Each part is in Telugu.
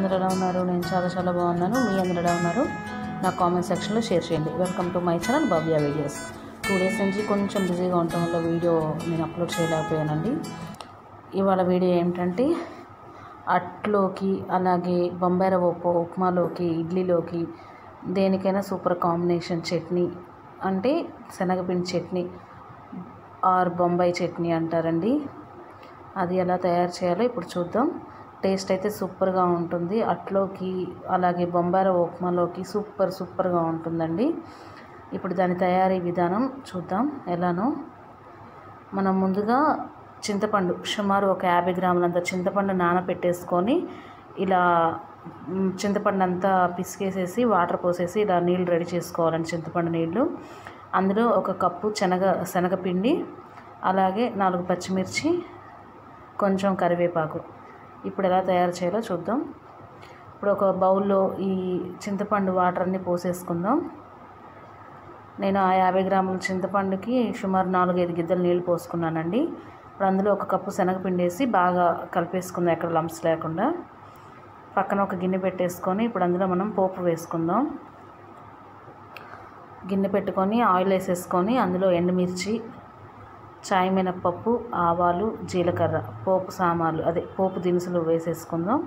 అందరూ ఎలా ఉన్నారు నేను చాలా చాలా బాగున్నాను మీ అందరూ ఎలా ఉన్నారు నా కామెంట్ సెక్షన్లో షేర్ చేయండి welcome to my channel Bhavya videos two days నుంచి కొంచెం బిజీగా ఉండటం వల్ల వీడియో నేను అప్లోడ్ చేయలేకపోయానండి ఇవాళ వీడియో ఏమిటంటే అట్లోకి అలాగే బొంబాయి రవ్వ ఉప్మా ఉప్మాలోకి ఇడ్లీలోకి దేనికైనా సూపర్ కాంబినేషన్ చట్నీ అంటే శనగపిండి చట్నీ ఆర్ బొంబాయి చట్నీ అంటారండి అది ఎలా తయారు చేయాలో ఇప్పుడు చూద్దాం టేస్ట్ అయితే సూపర్గా ఉంటుంది అట్లోకి అలాగే బొంబాయి రవ్వ ఉప్మాలోకి సూపర్ సూపర్గా ఉంటుందండి ఇప్పుడు దాని తయారీ విధానం చూద్దాం ఎలానో మనం ముందుగా చింతపండు సుమారు ఒక యాభై గ్రాములంత చింతపండు నానబెట్టేసుకొని ఇలా మ్, చింతపండు అంతా పిసికేసేసి వాటర్ పోసేసి ఇలా నీళ్ళు రెడీ చేసుకోవాలండి చింతపండు నీళ్ళు అందులో ఒక కప్పు శనగ శనగపిండి అలాగే నాలుగు పచ్చిమిర్చి కొంచెం కరివేపాకు ఇప్పుడు ఎలా తయారు చేయాలో చూద్దాం ఇప్పుడు ఒక బౌల్లో ఈ చింతపండు వాటర్ అన్ని పోసేసుకుందాం నేను ఆ యాభై గ్రాముల చింతపండుకి సుమారు నాలుగైదు గిద్దలు నీళ్ళు పోసుకున్నానండి ఇప్పుడు అందులో ఒక కప్పు శనగపిండి వేసి బాగా కలిపేసుకుందాం ఎక్కడ లంప్స్ లేకుండా పక్కన ఒక గిన్నె పెట్టేసుకొని ఇప్పుడు అందులో మనం పోపు వేసుకుందాం గిన్నె పెట్టుకొని ఆయిల్ వేసేసుకొని అందులో ఎండుమిర్చి చాయ్ మినప్పప్పు ఆవాలు జీలకర్ర పోపు సామాన్లు అదే పోపు దినుసులు వేసేసుకుందాం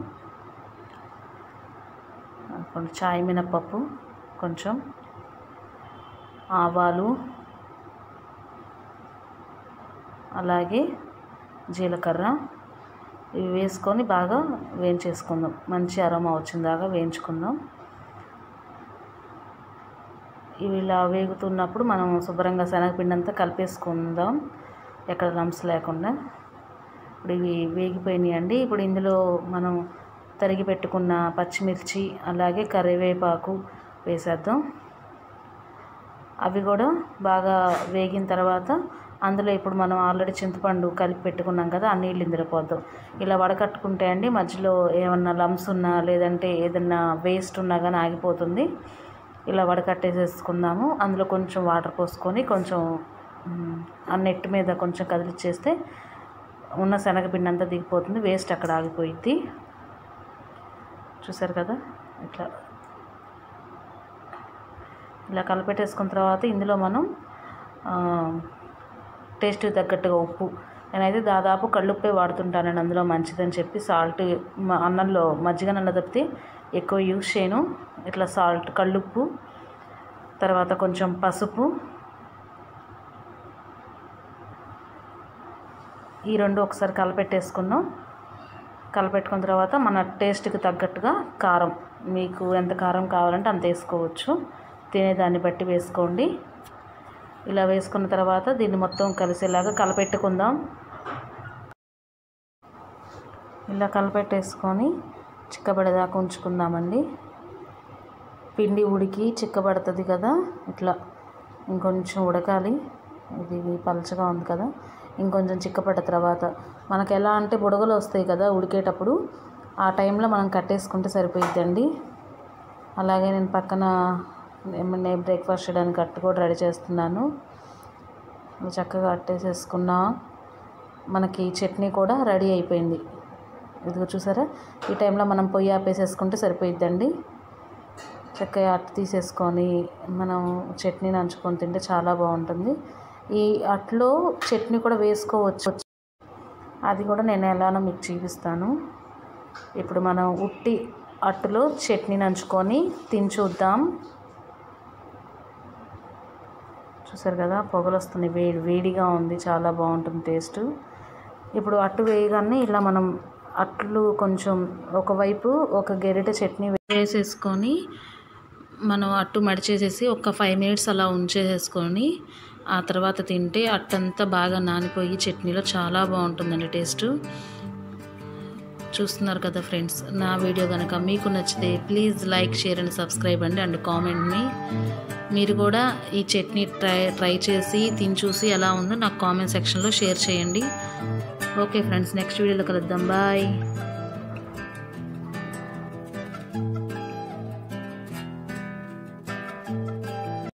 కొంచెం చాయ్ మినప్పప్పు కొంచెం ఆవాలు అలాగే జీలకర్ర ఇవి వేసుకొని బాగా వేయించేసుకుందాం మంచి అరోమా వచ్చిందాకా వేయించుకుందాం ఇవి ఇలా వేగుతున్నప్పుడు మనం శుభ్రంగా శనగపిండి అంతా కలిపేసుకుందాం ఎక్కడ లంప్స్ లేకుండా ఇప్పుడు ఇవి వేగిపోయినాయి అండి ఇప్పుడు ఇందులో మనం తరిగి పెట్టుకున్న పచ్చిమిర్చి అలాగే కరివేపాకు వేసేద్దాం అవి కూడా బాగా వేగిన తర్వాత అందులో ఇప్పుడు మనం ఆల్రెడీ చింతపండు కలిపి పెట్టుకున్నాం కదా ఆ నీళ్ళు ఇందులో పోద్దాం ఇలా వడకట్టుకుంటే అండి మధ్యలో ఏమన్నా లంప్స్ ఉన్నా లేదంటే ఏదన్నా వేస్ట్ ఉన్నా కానీ ఆగిపోతుంది ఇలా వడకట్టేసేసుకుందాము అందులో కొంచెం వాటర్ పోసుకొని కొంచెం మ్, ఆ నెట్ మీద కొంచెం కదిలిచ్చేస్తే ఉన్న శనగపిండి అంతా దిగిపోతుంది వేస్ట్ అక్కడ ఆగిపోయిద్ది చూసారు కదా ఇట్లా ఇలా కలిపెట్టేసుకున్న తర్వాత ఇందులో మనం ఆ, టేస్ట్కి తగ్గట్టుగా ఉప్పు నేనైతే దాదాపు కళ్ళుప్పే వాడుతుంటానండి అందులో మంచిదని చెప్పి సాల్ట్ మ- అన్నంలో మజ్జిగ నల్ల తప్పితే ఎక్కువ యూజ్ చేయను ఇట్లా సాల్ట్ కళ్ళుప్పు తర్వాత కొంచెం పసుపు ఈ రెండు ఒకసారి కలపెట్టేసుకున్నాం కలపెట్టుకున్న తర్వాత మన టేస్ట్కి తగ్గట్టుగా కారం మీకు ఎంత కారం కావాలంటే అంత వేసుకోవచ్చు తినేదాన్ని బట్టి వేసుకోండి ఇలా వేసుకున్న తర్వాత దీన్ని మొత్తం కలిసేలాగా కలపెట్టుకుందాం ఇలా కలపెట్టేసుకొని చిక్కబడేదాకా ఉంచుకుందామండి పిండి ఉడికి చిక్కబడుతుంది కదా ఇట్లా ఇంకొంచెం ఉడకాలి ఇది పలచగా ఉంది కదా ఇంకొంచెం చిక్కపడ్డ తర్వాత మనకు ఎలా అంటే బుడగలు వస్తాయి కదా ఉడికేటప్పుడు ఆ టైంలో మనం కట్టేసుకుంటే సరిపోయిద్దండి అలాగే నేను పక్కన ఏమన్నా బ్రేక్ఫాస్ట్ చేయడానికి అట్టు కూడా రెడీ చేస్తున్నాను ఇది చక్కగా అట్టేసేసుకున్నా మనకి చట్నీ కూడా రెడీ అయిపోయింది ఇదిగో చూసారా ఈ టైంలో మనం పొయ్యి ఆపేసేసుకుంటే సరిపోయిద్దండి చక్కగా అట్టు తీసేసుకొని మనం చట్నీ నంచుకొని తింటే చాలా బాగుంటుంది ఈ అట్లో చట్నీ కూడా వేసుకోవచ్చు అది కూడా నేను ఎలానో మీకు చూపిస్తాను ఇప్పుడు మనం ఉట్టి అట్టులో చట్నీ నంచుకొని తిని చూద్దాం చూసారు కదా పొగలు వస్తున్నాయి వేడి వేడిగా ఉంది చాలా బాగుంటుంది టేస్ట్ ఇప్పుడు అట్టు వేయగానే ఇలా మనం అట్లు కొంచెం ఒకవైపు ఒక గెరిట చట్నీ వేసేసుకొని మనం అట్టు మడిచేసేసి ఒక ఫైవ్ మినిట్స్ అలా ఉంచేసేసుకొని ఆ తర్వాత తింటే అట్టంతా బాగా నానిపోయి చట్నీలో చాలా బాగుంటుందండి టేస్ట్ చూస్తున్నారు కదా ఫ్రెండ్స్ నా వీడియో కనుక మీకు నచ్చితే please like share and subscribe అండి అండ్ కామెంట్ మీ మీరు కూడా ఈ చట్నీ ట్రై ట్రై చేసి తిని చూసి ఎలా ఉందో నాకు కామెంట్ సెక్షన్లో షేర్ చేయండి ఓకే ఫ్రెండ్స్ నెక్స్ట్ వీడియోలో కలుద్దాం బాయ్